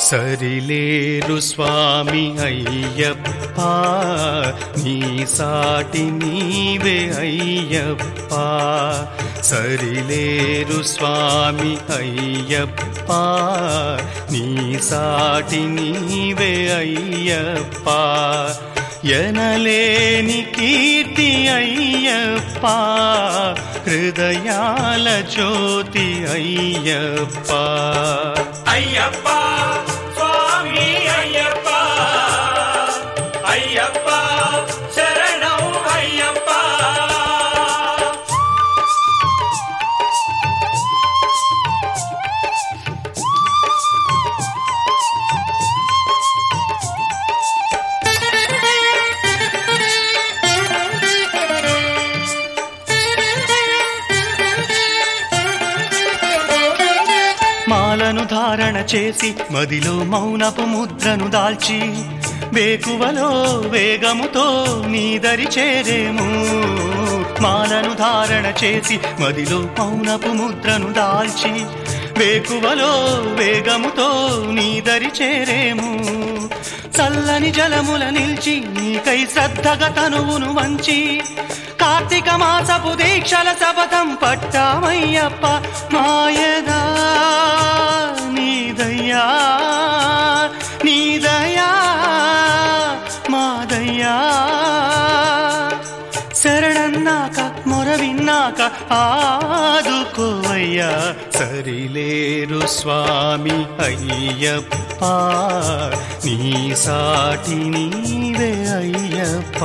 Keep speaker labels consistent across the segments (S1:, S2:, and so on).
S1: సరిలేరు స్వామి అయ్యప్ప నీ సాటి నీవే అయ్యప్ప సరిలేరు స్వామి అయ్యప్ప నీ సాటి నీవే అయ్యప్ప ఎనలేని కీర్తి అయ్యప్ప హృదయాల జ్యోతి అయ్యప్ప
S2: అయ్యప్ప స్వామి అయ్యప్ప అయ్యప్ప శరణం అయ్యప్ప
S1: మాలను ధారణ చేసి మదిలో మౌనపు ముద్రను దాల్చి వేకువలో వేగముతో నీదరి చేరేము మాలను ధారణ చేసి మదిలో మౌనపు ముద్రను దాల్చి వేకువలో వేగముతో నీదరి చేరేము చల్లని జలముల నిల్చి నీకై శ్రద్ధగ తనువును వంచి కార్తీక మాసపు దీక్షల శపథం పట్టామయ్యప్ప మాయదా నీదయ్యా నీదయా మాదయ్యా శరణన్నాక మొర విన్నాక ఆదుకోవయ్యా సరిలేరు స్వామి అయ్యప్ప నీ సాటి నీవే అయ్యప్ప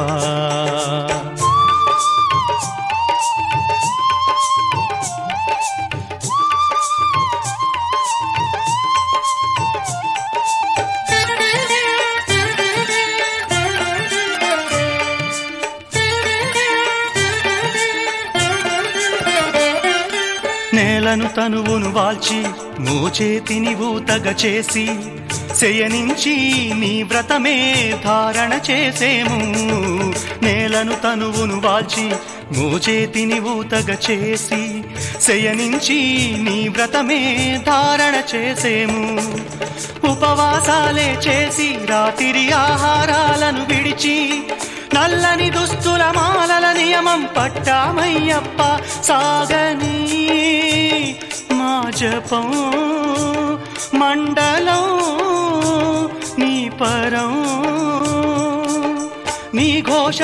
S1: నేలను తనువును వాల్చి మోచేతిని ఊతగ చేసి శయనించి నీ వ్రతమే ధారణ చేసేము నేలను తనువును వాల్చి మోచేతిని ఊతగ చేసి శయనించి నీ వ్రతమే ధారణ చేసేము ఉపవాసాలే చేసి రాత్రి ఆహారాలను విడిచి నల్లని దుస్తుల మాలల నియమం పట్టామయ్యప్ప సాగని మా జపం మండలం నీ పరం నీ ఘోష